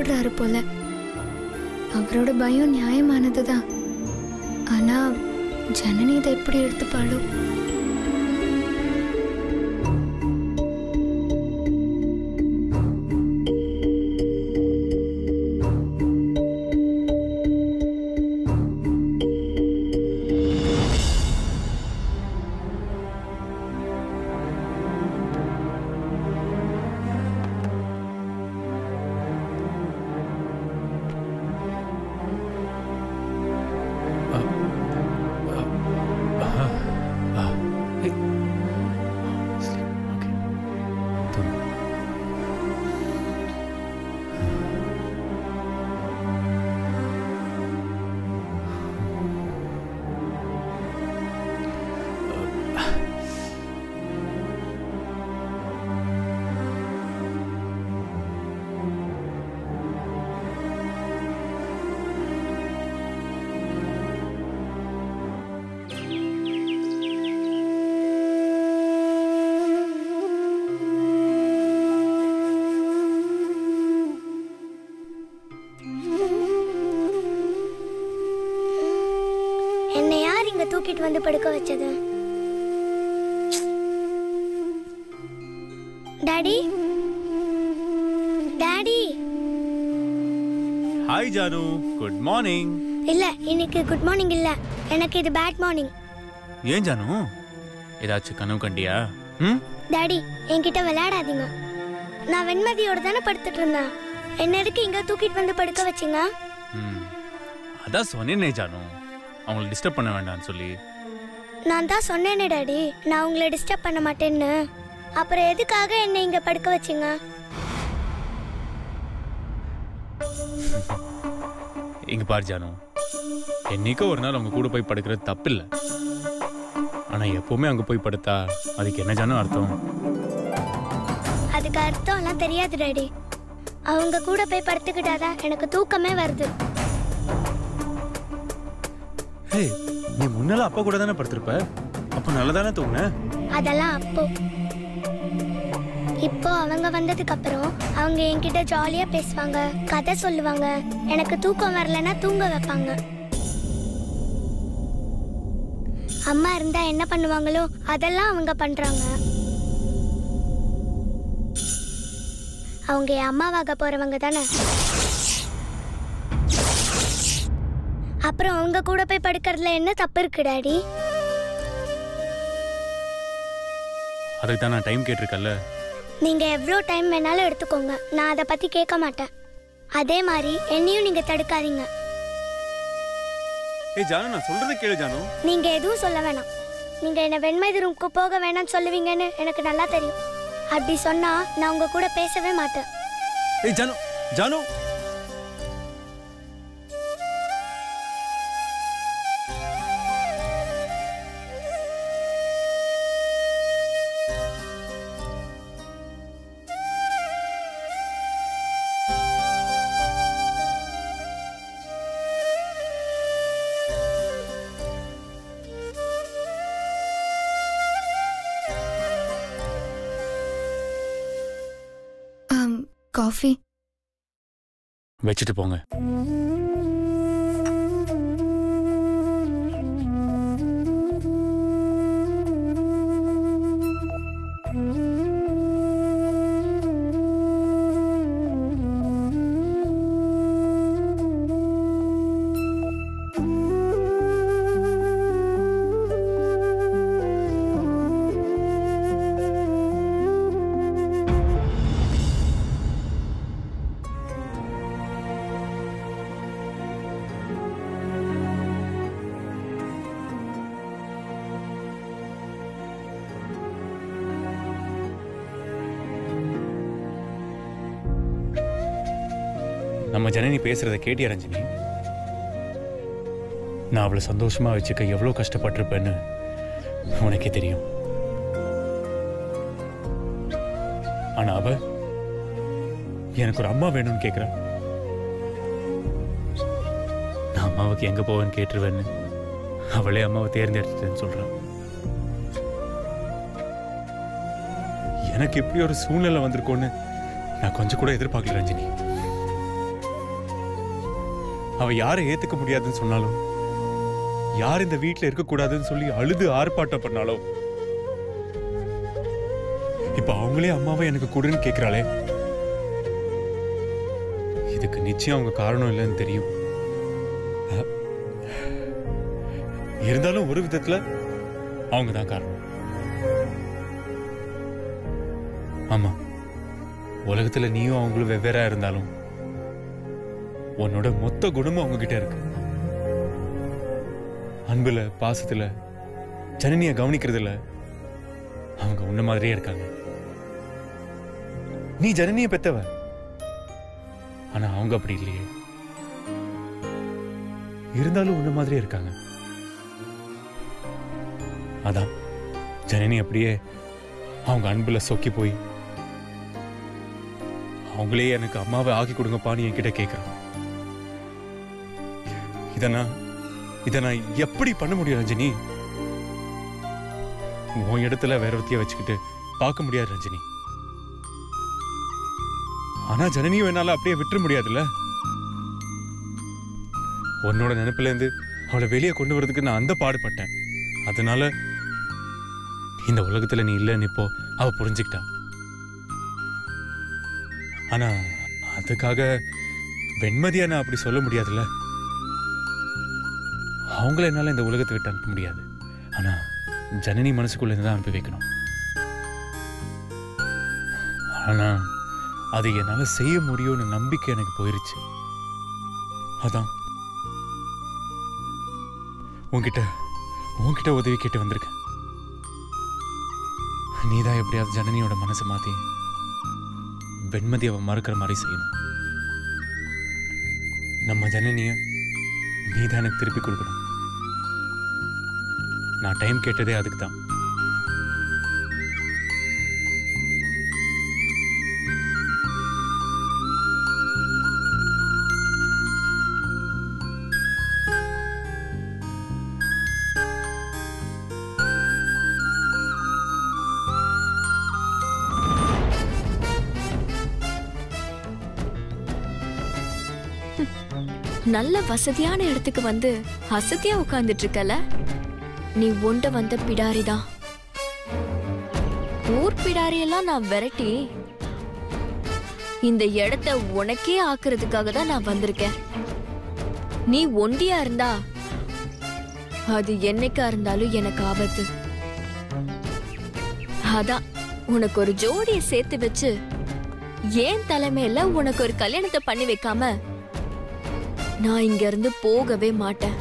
பயப்படுறாரு போல அவரோட பயம் நியாயமானதுதான் ஆனா ஜனனி இதை எப்படி எடுத்துப்பாளோ என்னை யார் இங்க தூக்கிட்டு வந்து படுக்க வச்சது daddy daddy hi Janu good morning இல்ல இன்னைக்கு குட் மார்னிங் இல்ல எனக்கு இது பேட் மார்னிங் ஏன் ஜானு ஏதாச்சும் கனவு கண்டியா ம் டாடி என்கிட்ட விளையாடாதீங்க நான் வெண்மதியோட தானே படுத்துட்டு இருந்தேன் என்ன எதுக்கு இங்க தூக்கிட்டு வந்து படுக்க வச்சீங்க ம் அதான் சொன்னேனே ஜானு அவங்களை டிஸ்டர்ப் பண்ண வேண்டாம்னு சொல்லி நான் தான் சொன்னேனே டாடி நான் உங்களை டிஸ்டர்ப் பண்ண மாட்டேன்னு அப்புறம் எதுக்காக என்னை இங்க படுக்க வச்சீங்க இங்க பாரு ஜானு என்னைக்கோ ஒரு நாள் அவங்க கூட போய் படுக்கிறது தப்பு இல்லை ஆனா எப்பவுமே அங்க போய் படுத்தா அதுக்கு என்ன ஜானு அர்த்தம் அதுக்கு அர்த்தம் எல்லாம் தெரியாது டாடி அவங்க கூட போய் படுத்துக்கிட்டாதான் எனக்கு தூக்கமே வருது ஹே நீ முன்னால அப்பா கூட தானே படுத்திருப்ப அப்ப நல்லா தானே தூங்குன அதெல்லாம் அப்போ இப்போ அவங்க வந்ததுக்கு அப்புறம் அவங்க என்கிட்ட ஜாலியா பேசுவாங்க கதை சொல்லுவாங்க எனக்கு தூக்கம் வரலன்னா தூங்க வைப்பாங்க அம்மா இருந்தா என்ன பண்ணுவாங்களோ அதெல்லாம் அவங்க பண்றாங்க அவங்க என் அம்மாவாக போறவங்க தானே அப்புறம் அவங்க கூட போய் படுக்கிறதுல என்ன தப்பு இருக்கு டாடி அதுக்கு தான் நான் டைம் கேட்டிருக்கல்ல நீங்க எவ்வளோ டைம் வேணாலும் எடுத்துக்கோங்க நான் அதை பத்தி கேட்க மாட்டேன் அதே மாதிரி என்னையும் நீங்க தடுக்காதீங்க ஏய் ஜானு நான் சொல்றதை கேளு ஜானு நீங்க எதுவும் சொல்ல வேணாம் நீங்க என்ன வெண்மைதி ரூம்க்கு போக வேணாம்னு சொல்லுவீங்கன்னு எனக்கு நல்லா தெரியும் அப்படி சொன்னா நான் உங்க கூட பேசவே மாட்டேன் ஏய் ஜானு ஜானு ஆம், காஃபி வச்சுட்டு போங்க நம்ம ஜனனி பேசுறத கேட்டியா ரஞ்சினி நான் அவளை சந்தோஷமா வச்சுக்க எவ்வளோ கஷ்டப்பட்டிருப்பேன்னு உனக்கே தெரியும் ஆனா அவ எனக்கு ஒரு அம்மா வேணும்னு கேக்குறா நான் அம்மாவுக்கு எங்க போவேன்னு கேட்டுருவேன்னு அவளே அம்மாவை தேர்ந்தெடுத்துட்டேன்னு சொல்றான் எனக்கு இப்படி ஒரு சூழ்நிலை வந்திருக்கோன்னு நான் கொஞ்சம் கூட எதிர்பார்க்கல ரஞ்சினி அவ யாரை ஏத்துக்க முடியாதுன்னு சொன்னாலும் யார் இந்த வீட்ல இருக்க கூடாதுன்னு சொல்லி அழுது ஆர்ப்பாட்டம் பண்ணாலும் இப்ப அவங்களே அம்மாவை எனக்கு கொடுன்னு கேக்குறாளே இதுக்கு நிச்சயம் அவங்க காரணம் இல்லைன்னு தெரியும் அஹ், இருந்தாலும் ஒரு விதத்துல அவங்க தான் காரணம் ஆமா உலகத்துல நீயும் அவங்களும் வெவ்வேறா இருந்தாலும் உன்னோட மொத்த குணமும் அவங்க கிட்ட இருக்கு அன்புல பாசத்துல ஜனனிய கவனிக்கிறதுல அவங்க உன்ன மாதிரியே இருக்காங்க நீ ஜனனிய பெத்தவ ஆனா அவங்க அப்படி இல்லையே இருந்தாலும் உன்ன மாதிரியே இருக்காங்க அதான் ஜனனி அப்படியே அவங்க அன்புல சொக்கி போய் அவங்களே எனக்கு அம்மாவை ஆக்கி கொடுங்கப்பான்னு என்கிட்ட கேட்குறான் இதை நான் இதை நான் எப்படி பண்ண முடியும் ரஞ்சினி உன் இடத்துல வேற ஒருத்திய வச்சுக்கிட்டு பார்க்க முடியாது ரஞ்சினி ஆனா ஜனனியும் என்னால அப்படியே விட்டுற முடியாதுல்ல உன்னோட நினைப்புல இருந்து அவளை வெளியே கொண்டு வரதுக்கு நான் அந்த பாடுபட்டேன் அதனால இந்த உலகத்துல நீ இல்லைன்னு இப்போ அவ புரிஞ்சுக்கிட்டா ஆனா அதுக்காக வெண்மதியா நான் அப்படி சொல்ல முடியாதுல்ல அவங்கள என்னால இந்த உலகத்தை விட்டு அனுப்ப முடியாது ஆனா ஜனனி மனசுக்குள்ள இருந்து தான் அனுப்பி வைக்கணும் ஆனா அது என்னால செய்ய முடியும்னு நம்பிக்கை எனக்கு போயிருச்சு அதான் உன்கிட்ட உன்கிட்ட உதவி கேட்டு வந்திருக்கேன் நீதான் எப்படியாவது ஜனனியோட மனசை மாத்தி வெண்மதி அவ மறுக்கிற மாதிரி செய்யணும் நம்ம ஜனனிய நீதான் எனக்கு திருப்பி கொடுக்கணும் நான் டைம் கேட்டதே அதுக்கு தான் நல்ல வசதியான இடத்துக்கு வந்து அசதியா உட்கார்ந்துட்டு இருக்கல நீ ஒண்ட வந்த பிடாரிதான் ஊர் பிடாரியெல்லாம் நான் விரட்டி இந்த இடத்த உனக்கே ஆக்குறதுக்காக தான் நான் வந்திருக்கேன் நீ ஒண்டியா இருந்தா அது என்னைக்கா இருந்தாலும் எனக்கு ஆபத்து அதான் உனக்கு ஒரு ஜோடிய சேர்த்து வச்சு ஏன் தலைமையில உனக்கு ஒரு கல்யாணத்தை பண்ணி வைக்காம நான் இங்க இருந்து போகவே மாட்டேன்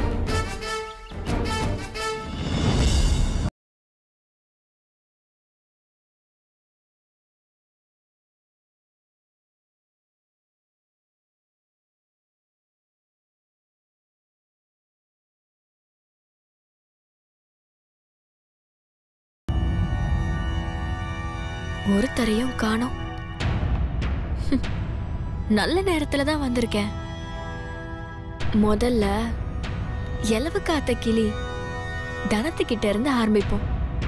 ஒருத்தரையும் காணோம் ஹம், நல்ல நேரத்துல தான் வந்திருக்கேன் முதல்ல எலவு காத்த கிளி தனத்துக்கிட்ட இருந்து ஆரம்பிப்போம்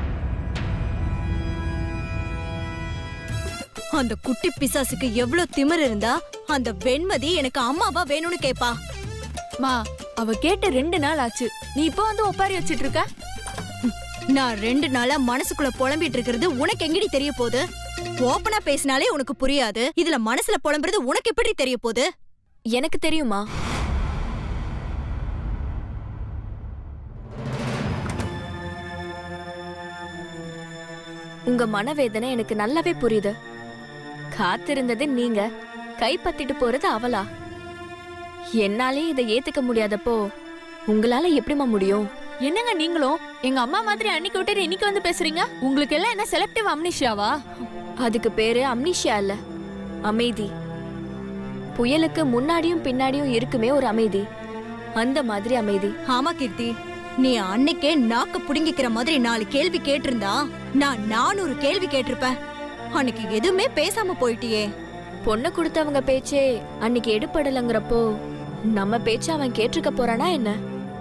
அந்த குட்டி பிசாசுக்கு எவ்வளவு திமிர் இருந்தா அந்த வெண்மதி எனக்கு அம்மாவா வேணும்னு கேப்பா மா அவ கேட்ட ரெண்டு நாள் ஆச்சு நீ இப்போ வந்து ஒப்பாரி வச்சிட்டு இருக்க நான் ரெண்டு நாளா மனசுக்குள்ள புலம்பிட்டு இருக்கிறது உனக்கு எங்கடி தெரிய போகுது ஓப்பனா பேசினாலே உனக்கு புரியாது இதுல மனசுல புலம்புறது உனக்கு எப்படி தெரிய போகுது எனக்கு தெரியுமா உங்க மனவேதனை எனக்கு நல்லாவே புரியுது காத்திருந்தது நீங்க கைப்பத்திட்டு போறது அவளா என்னாலே இதை ஏத்துக்க முடியாதப்போ உங்களால எப்படிம்மா முடியும் என்னங்க நீங்களும் எங்க அம்மா மாதிரி அன்னைக்கு விட்டு இன்னைக்கு வந்து பேசுறீங்க உங்களுக்கு எல்லாம் என்ன செலக்டிவ் அம்னிஷியாவா அதுக்கு பேரு அம்னிஷியா இல்ல அமைதி புயலுக்கு முன்னாடியும் பின்னாடியும் இருக்குமே ஒரு அமைதி அந்த மாதிரி அமைதி ஆமா கீர்த்தி நீ அன்னைக்கே நாக்க புடுங்கிக்கிற மாதிரி நாலு கேள்வி கேட்டிருந்தா நான் நானூறு கேள்வி கேட்டிருப்பேன் அன்னைக்கு எதுவுமே பேசாம போயிட்டியே பொண்ணு கொடுத்தவங்க பேச்சே அன்னைக்கு எடுபடலங்கிறப்போ நம்ம பேச்ச அவன் கேட்டிருக்க போறானா என்ன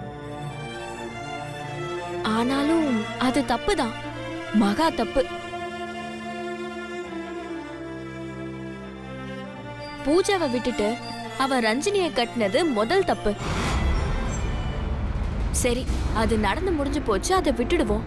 ஆனாலும் அது தப்புதான் மகா தப்பு பூஜாவை விட்டுட்டு அவ ரஞ்சினிய கட்டினது முதல் தப்பு சரி அது நடந்து முடிஞ்சு போச்சு அதை விட்டுடுவோம்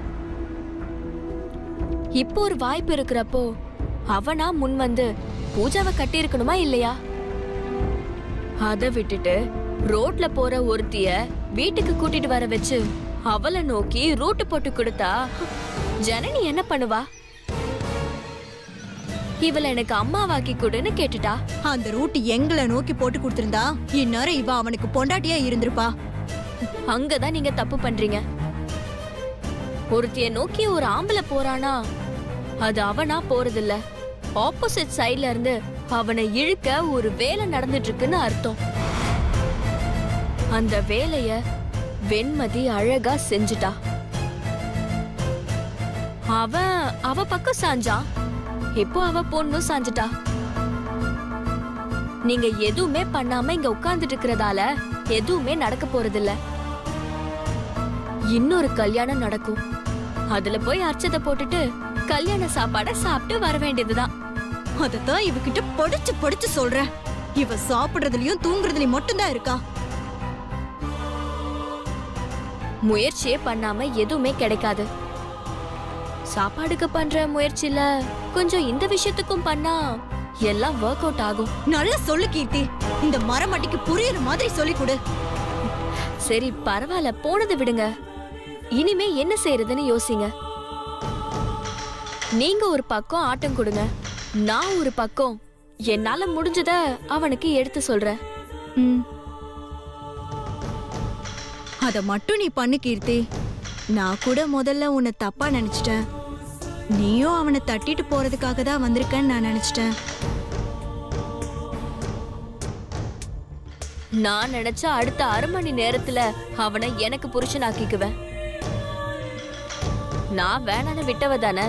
இப்போ ஒரு வாய்ப்பு இருக்கிறப்போ அவனா முன் வந்து பூஜாவை கட்டியிருக்கணுமா இல்லையா அதை விட்டுட்டு ரோட்ல போற ஒருத்திய வீட்டுக்கு கூட்டிட்டு வர வச்சு அவளை நோக்கி ரூட்டு போட்டு கொடுத்தா ஜனனி என்ன பண்ணுவா இவளை எனக்கு அம்மாவாக்கி கொடுன்னு கேட்டுட்டா அந்த ரூட் எங்களை நோக்கி போட்டு கொடுத்திருந்தா இந்நேரம் இவ அவனுக்கு பொண்டாட்டியா இருந்திருப்பா அங்கதான் நீங்க தப்பு பண்றீங்க ஒருத்திய நோக்கி ஒரு ஆம்பளை போறானா அது அவனா போறதில்ல ஆப்போசிட் சைடுல இருந்து அவனை இழுக்க ஒரு வேலை நடந்துட்டு இருக்குன்னு அர்த்தம் அந்த வேலைய வெண்மதி அழகா செஞ்சுட்டா அவன் அவ பக்கம் சாஞ்சான் இப்போ அவ பொண்ணும் சாஞ்சிட்டா நீங்க எதுவுமே பண்ணாம இங்க உட்கார்ந்துட்டு இருக்கிறதால எதுவுமே நடக்க போறதில்ல இன்னொரு கல்யாணம் நடக்கும் அதுல போய் அர்ச்சதை போட்டுட்டு கல்யாண சாப்பாடை சாப்பிட்டு வர வேண்டியதுதான் அதத்தான் இவகிட்ட படிச்சு படிச்சு சொல்றேன் இவ சாப்பிடுறதுலயும் தூங்குறதுலயும் மட்டும்தான் இருக்கா முயற்சியே பண்ணாம எதுவுமே கிடைக்காது சாப்பாடுக்கு பண்ற முயற்சியில கொஞ்சம் இந்த விஷயத்துக்கும் பண்ணா எல்லாம் ஒர்க் அவுட் ஆகும் நல்லா சொல்லு கீர்த்தி இந்த மரமட்டிக்கு புரியுற மாதிரி சொல்லி கொடு சரி பரவாயில்ல போனதை விடுங்க இனிமே என்ன செய்யறதுன்னு யோசிங்க நீங்க ஒரு பக்கம் ஆட்டம் கொடுங்க நான் ஒரு பக்கம் என்னால முடிஞ்சத அவனுக்கு எடுத்து சொல்றேன் ம். அத மட்டும் நீ பண்ணு கீர்த்தி நான் கூட முதல்ல உன்னை தப்பா நினைச்சிட்டேன் நீயும் அவனை தட்டிட்டு போறதுக்காக தான் வந்திருக்கேன்னு நான் நினைச்சிட்டேன் நான் நினைச்ச அடுத்த அரை மணி நேரத்துல அவனை எனக்கு புருஷனாக்கிக்குவேன் நான் வேணான்னு விட்டவ தானே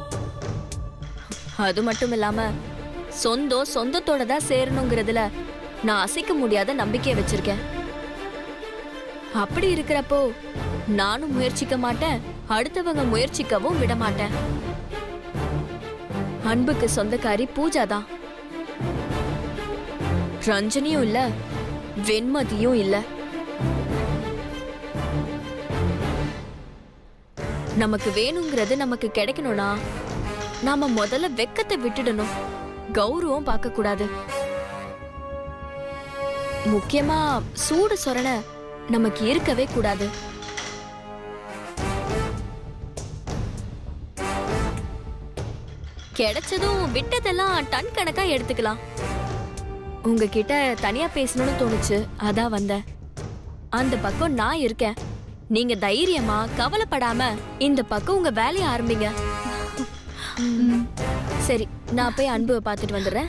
அது மட்டும் இல்லாம சொந்தம் சொந்தத்தோட தான் சேரணுங்கிறதுல நான் அசைக்க முடியாத நம்பிக்கை வச்சிருக்கேன் அப்படி இருக்கிறப்போ நானும் முயற்சிக்க மாட்டேன் அடுத்தவங்க முயற்சிக்கவும் விட மாட்டேன் அன்புக்கு சொந்தக்காரி பூஜா தான் ரஞ்சனியும் இல்ல வெண்மதியும் இல்ல நமக்கு வேணுங்கிறது நமக்கு கிடைக்கணும்னா நாம முதல்ல வெக்கத்தை விட்டுடணும் கௌரவம் பார்க்க கூடாது முக்கியமா சூடு சொரண நமக்கு இருக்கவே கூடாது கிடைச்சதும் விட்டதெல்லாம் டன் கணக்கா எடுத்துக்கலாம் உங்ககிட்ட தனியா பேசணும்னு தோணுச்சு அதான் வந்தேன் அந்த பக்கம் நான் இருக்கேன் நீங்க தைரியமா கவலைப்படாம இந்த பக்கம் உங்க வேலையை ஆரம்பிங்க சரி நான் போய் அன்புவை பார்த்துட்டு வந்துடுறேன்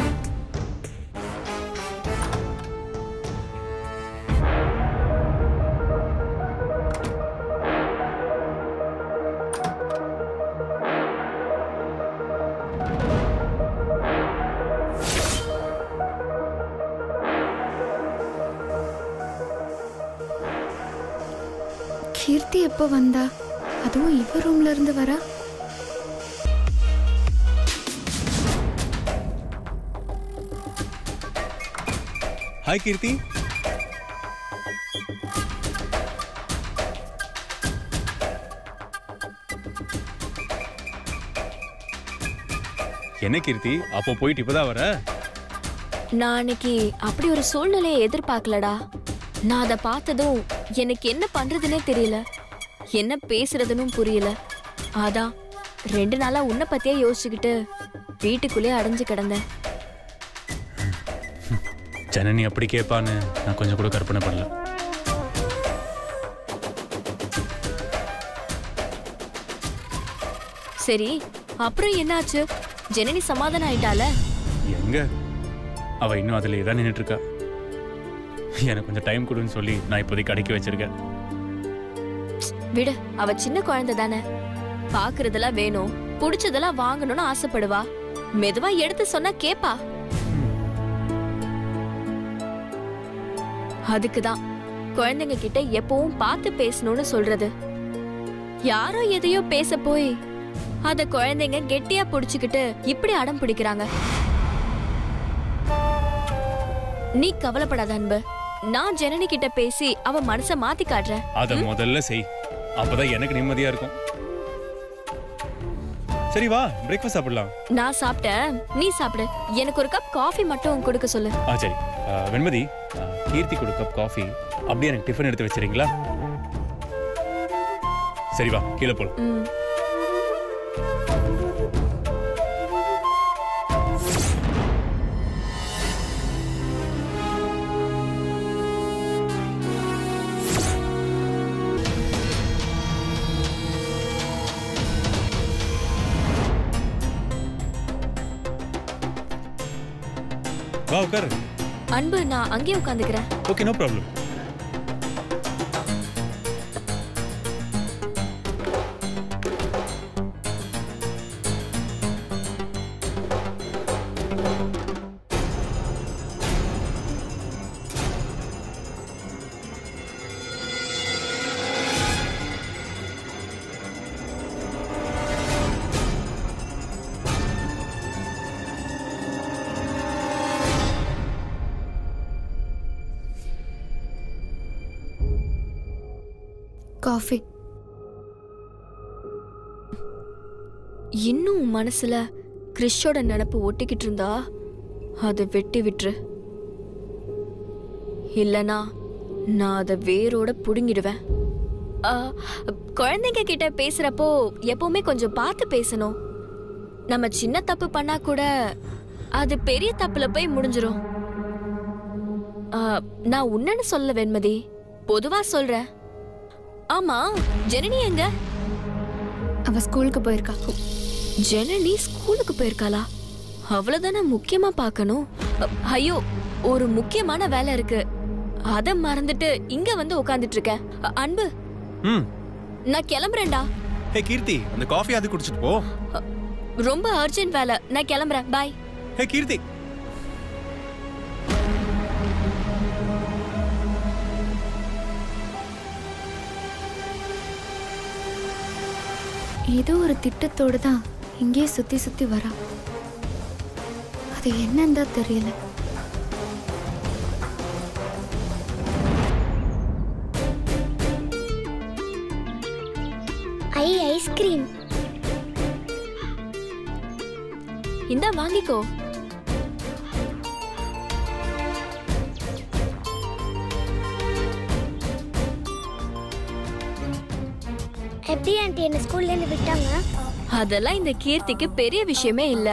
கீர்த்தி எப்போ வந்தா அதுவும் இவ ரூம்ல இருந்து வரா ஹாய் கீர்த்தி என்ன கீர்த்தி அப்போ போயிட்டு இப்பதான் வர நான் அன்னைக்கு அப்படி ஒரு சூழ்நிலையை எதிர்பார்க்கலடா நான் அதை பார்த்ததும் எனக்கு என்ன பண்றதுனே தெரியல என்ன பேசுறதுன்னு புரியல அதான் ரெண்டு நாளா உன்னை பத்தியே யோசிச்சுக்கிட்டு வீட்டுக்குள்ளே அடைஞ்சு கிடந்தேன் ஜனனி அப்படி கேட்பான்னு நான் கொஞ்சம் கூட கற்பனை பண்ணல சரி அப்புறம் என்னாச்சு ஜனனி சமாதானம் ஆயிட்டால எங்க அவ இன்னும் அதுல தான் நின்றுட்டு இருக்கா எனக்கு கொஞ்சம் டைம் கொடுன்னு சொல்லி நான் இப்போதைக்கு அடக்கி வச்சிருக்கேன் விடு அவ சின்ன குழந்தை தானே பாக்குறதெல்லாம் வேணும் புடிச்சதெல்லாம் வாங்கணும்னு ஆசைப்படுவா மெதுவா எடுத்து சொன்னா கேப்பா அதுக்குதான் குழந்தைங்க கிட்ட எப்பவும் பார்த்து பேசணும்னு சொல்றது யாரோ எதையோ பேச போய் அத குழந்தைங்க கெட்டியா புடிச்சுக்கிட்டு இப்படி அடம் பிடிக்கிறாங்க நீ கவலைப்படாத அன்பு நான் ஜனனி கிட்ட பேசி அவ மனச மாத்தி காட்டுறேன் அத முதல்ல செய் அப்பதான் எனக்கு நிம்மதியா இருக்கும் சரி வா பிரேக்ஃபாஸ்ட் சாப்பிடலாம் நான் சாப்பிட்டேன் நீ சாப்பிடு எனக்கு ஒரு கப் காஃபி மட்டும் கொடுக்க சொல்லு ஆ சரி ஆ, வெண்மதி ஆ, கீர்த்தி கொடு கப் காஃபி அப்படியே எனக்கு டிஃபன் எடுத்து வச்சிருங்களா சரி வா கீழே போலாம் ம் வா உட்காரு அன்பு நான் அங்கேயே உட்காந்துக்கிறேன் ஓகே நோ ப்ராப்ளம் காஃபி இன்னும் உன் மனசுல கிறிஷோட நினப்பு ஒட்டிக்கிட்டு இருந்தா அதை வெட்டி விட்டுரு இல்லனா நான் அதை வேரோட புடுங்கிடுவேன் ஆ, குழந்தைங்க கிட்ட பேசுறப்போ எப்பவுமே கொஞ்சம் பார்த்து பேசணும் நம்ம சின்ன தப்பு பண்ணா கூட அது பெரிய தப்புல போய் முடிஞ்சிரும் ஆ, நான் உன்னன்னு சொல்ல வெண்மதி பொதுவா சொல்றேன் ஆமா ஜனனி எங்க அவ ஸ்கூலுக்கு போயிருக்கா ஜனனி ஸ்கூலுக்கு போயிருக்காளா அவ்வளவுதானே முக்கியமா பார்க்கணும் அ- ஐயோ ஒரு முக்கியமான வேலை இருக்கு அத மறந்துட்டு இங்க வந்து உட்கார்ந்துட்டு இருக்கேன் அ- அன்பு ம் நான் கிளம்புறேன்டா ஹே கீர்த்தி அந்த காஃபி அது குடிச்சிட்டு போ அ, ரொம்ப அர்ஜென்ட் வேலை நான் கிளம்புறேன் பாய் ஹே கீர்த்தி ஏதோ ஒரு திட்டத்தோடு தான் இங்கேயே சுத்தி சுத்தி வரா அது என்னன்னு தான் தெரியல ஐ ஐஸ்கிரீம் இந்தா வாங்கிக்கோ எப்படி ஆண்டி என்ன ஸ்கூல்ல இருந்து விட்டாங்க அதெல்லாம் இந்த கீர்த்திக்கு பெரிய விஷயமே இல்ல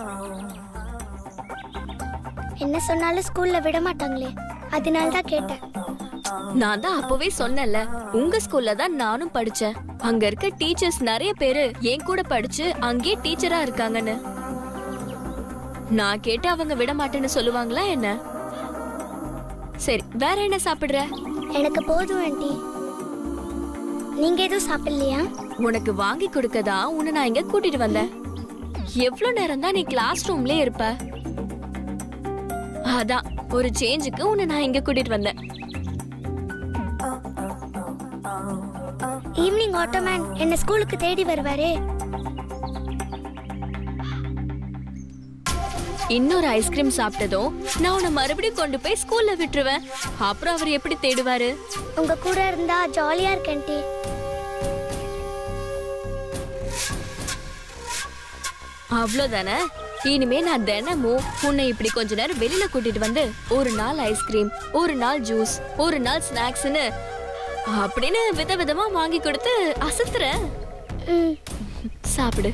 என்ன சொன்னாலும் ஸ்கூல்ல விட மாட்டாங்களே அதனால தான் கேட்டேன் நான் தான் அப்பவே சொன்னேன்ல உங்க ஸ்கூல்ல தான் நானும் படிச்சேன் அங்க இருக்க டீச்சர்ஸ் நிறைய பேரு என் கூட படிச்சு அங்கேயே டீச்சரா இருக்காங்கன்னு நான் கேட்டு அவங்க விட மாட்டேன்னு சொல்லுவாங்களா என்ன சரி வேற என்ன சாப்பிடுற எனக்கு போதும் ஆண்டி நீங்க எதுவும் சாப்பிடலையா உனக்கு வாங்கி கொடுக்கதா உன்னை நான் இங்க கூட்டிட்டு வந்தேன் எவ்வளவு நேரம் தான் நீ கிளாஸ் ரூம்லயே இருப்ப அதான் ஒரு சேஞ்சுக்கு உன்னை நான் இங்க கூட்டிட்டு வந்தேன் ஈவினிங் ஆட்டோமேன் என்ன ஸ்கூலுக்கு தேடி வருவாரே இன்னொரு ஐஸ்கிரீம் சாப்பிட்டதும் நான் உன்னை மறுபடியும் கொண்டு போய் ஸ்கூல்ல விட்டுருவேன் அப்புறம் அவர் எப்படி தேடுவாரு உங்க கூட இருந்தா ஜாலியா இருக்கு ஆண்டி அவ்வளவுதானே இனிமே நான் தினமும் உன்னை இப்படி கொஞ்ச நேரம் வெளியில கூட்டிட்டு வந்து ஒரு நாள் ஐஸ்கிரீம் ஒரு நாள் ஜூஸ் ஒரு நாள் ஸ்நாக்ஸ்னு அப்படின்னு விதவிதமா வாங்கி கொடுத்து அசத்துறேன் ம் சாப்பிடு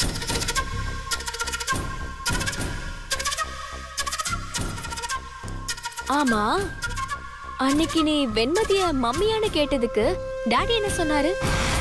ஆமா அன்னைக்கு நீ வெண்மதிய மம்மியான்னு கேட்டதுக்கு டாடி என்ன சொன்னாரு